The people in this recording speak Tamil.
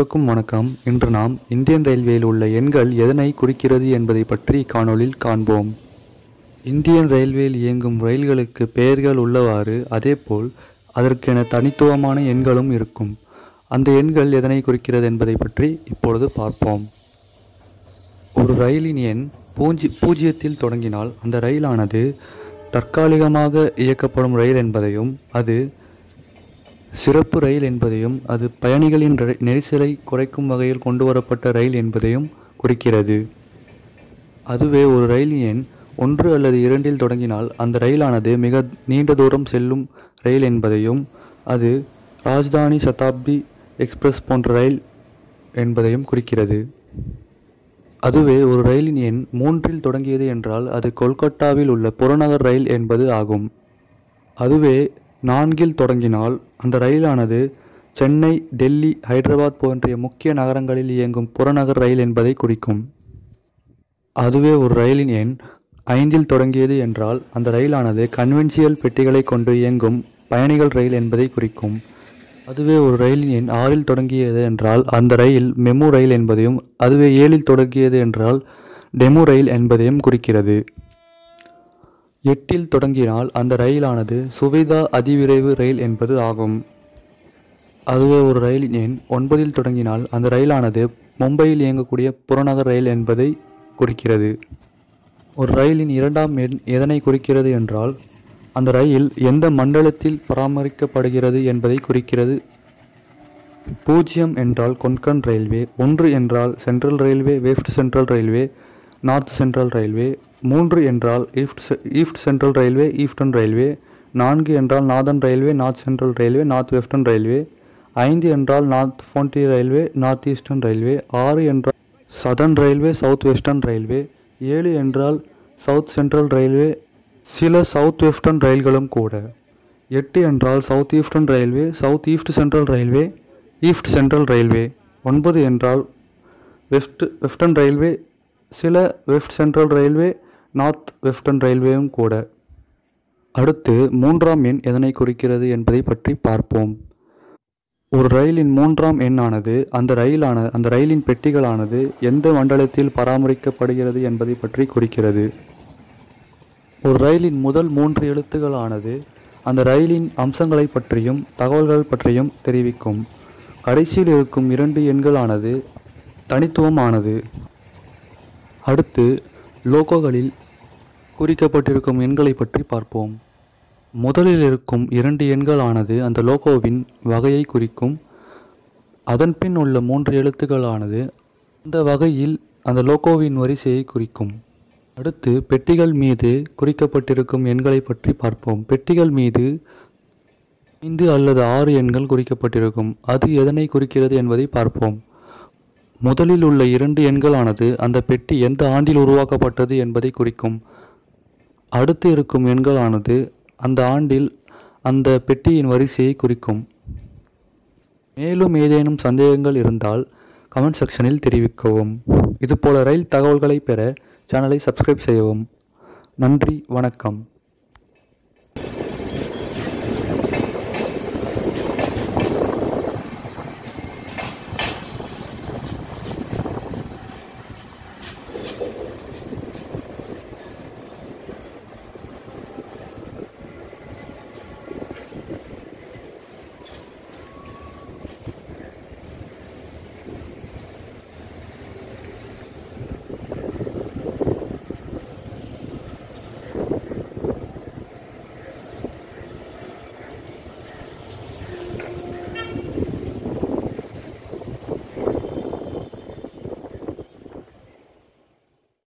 அனைவருக்கும் வணக்கம் இன்று நாம் இந்தியன் ரயில்வேயில் உள்ள எண்கள் எதனை குறிக்கிறது என்பதை பற்றி காணொளியில் காண்போம் இந்தியன் ரயில்வேயில் இயங்கும் ரயில்களுக்கு பெயர்கள் உள்ளவாறு அதேபோல் அதற்கென தனித்துவமான எண்களும் இருக்கும் அந்த எண்கள் எதனை குறிக்கிறது என்பதை பற்றி இப்பொழுது பார்ப்போம் ஒரு ரயிலின் எண் பூஜ்ஜி பூஜ்ஜியத்தில் தொடங்கினால் அந்த ரயிலானது தற்காலிகமாக இயக்கப்படும் ரயில் என்பதையும் அது சிறப்பு ரயில் என்பதையும் அது பயணிகளின் ர- நெரிசலை குறைக்கும் வகையில் கொண்டு வரப்பட்ட ரயில் என்பதையும் குறிக்கிறது அதுவே ஒரு ரயிலின் எண் ஒன்று அல்லது இரண்டில் தொடங்கினால் அந்த ரயிலானது மிக நீண்ட தூரம் செல்லும் ரயில் என்பதையும் அது ராஜ்தானி சதாப்தி எக்ஸ்பிரஸ் போன்ற ரயில் என்பதையும் குறிக்கிறது அதுவே ஒரு ரயிலின் எண் மூன்றில் தொடங்கியது என்றால் அது கொல்கத்தாவில் உள்ள புறநகர் ரயில் என்பது ஆகும் அதுவே நான்கில் தொடங்கினால் அந்த ரயிலானது சென்னை டெல்லி ஹைதராபாத் போன்ற முக்கிய நகரங்களில் இயங்கும் புறநகர் ரயில் என்பதை குறிக்கும் அதுவே ஒரு ரயிலின் எண் ஐந்தில் தொடங்கியது என்றால் அந்த ரயிலானது கன்வென்ஷியல் பெட்டிகளை கொண்டு இயங்கும் பயணிகள் ரயில் என்பதை குறிக்கும் அதுவே ஒரு ரயிலின் எண் ஆறில் தொடங்கியது என்றால் அந்த ரயில் மெமு ரயில் என்பதையும் அதுவே ஏழில் தொடங்கியது என்றால் டெமு ரயில் என்பதையும் குறிக்கிறது எட்டில் தொடங்கினால் அந்த ரயிலானது சுவேதா அதிவிரைவு ரயில் என்பது ஆகும் அதுவே ஒரு ரயிலின் எண் ஒன்பதில் தொடங்கினால் அந்த ரயிலானது மும்பையில் இயங்கக்கூடிய புறநகர் ரயில் என்பதை குறிக்கிறது ஒரு ரயிலின் இரண்டாம் எண் எதனை குறிக்கிறது என்றால் அந்த ரயில் எந்த மண்டலத்தில் பராமரிக்கப்படுகிறது என்பதை குறிக்கிறது பூஜ்ஜியம் என்றால் கொன்கன் ரயில்வே ஒன்று என்றால் central railway west central railway north central railway மூன்று என்றால் ஈஸ்ட் செ- east central railway eastern railway நான்கு என்றால் northern railway north central railway north western railway ஐந்து என்றால் north frontier railway north eastern railway ஆறு என்றால் southern railway south western railway ஏழு என்றால் சவுத் சென்ட்ரல் ரயில்வே சில சவுத் வெஸ்டர்ன் ரயில்களும் கூட எட்டு என்றால் south eastern railway south east central railway east central railway ஒன்பது என்றால் வெஸ்ட் வெஸ்டர்ன் ரயில்வே சில west central railway north western ரயில்வேயும் கூட அடுத்து மூன்றாம் எண் எதனை குறிக்கிறது என்பதை பற்றி பார்ப்போம் ஒரு ரயிலின் மூன்றாம் எண்ணானது அந்த ரயிலான அந்த ரயிலின் பெட்டிகளானது எந்த மண்டலத்தில் பராமரிக்கப்படுகிறது என்பதை பற்றி குறிக்கிறது ஒரு ரயிலின் முதல் மூன்று எழுத்துக்களானது அந்த ரயிலின் அம்சங்களை பற்றியும் தகவல்கள் பற்றியும் தெரிவிக்கும் கடைசியில் இருக்கும் இரண்டு எண்களானது தனித்துவமானது அடுத்து லோகோகளில் குறிக்கப்பட்டிருக்கும் எண்களை பற்றி பார்ப்போம் முதலில் இருக்கும் இரண்டு எண்களானது அந்த லோகோவின் வகையை குறிக்கும் அதன் பின் உள்ள மூன்று எழுத்துக்களானது அந்த வகையில் அந்த லோகோவின் வரிசையை குறிக்கும் அடுத்து பெட்டிகள் மீது குறிக்கப்பட்டிருக்கும் எண்களை பற்றி பார்ப்போம் பெட்டிகள் மீது ஐந்து அல்லது ஆறு எண்கள் குறிக்கப்பட்டிருக்கும் அது எதனை குறிக்கிறது என்பதை பார்ப்போம் முதலில் உள்ள இரண்டு எண்களானது அந்த பெட்டி எந்த ஆண்டில் உருவாக்கப்பட்டது என்பதை குறிக்கும் அடுத்து இருக்கும் எண்களானது அந்த ஆண்டில் அந்த பெட்டியின் வரிசையை குறிக்கும் மேலும் ஏதேனும் சந்தேகங்கள் இருந்தால் கமெண்ட் செக்ஷனில் தெரிவிக்கவும் இதுபோல ரயில் தகவல்களை பெற சேனலை சப்ஸ்கிரைப் செய்யவும் நன்றி வணக்கம்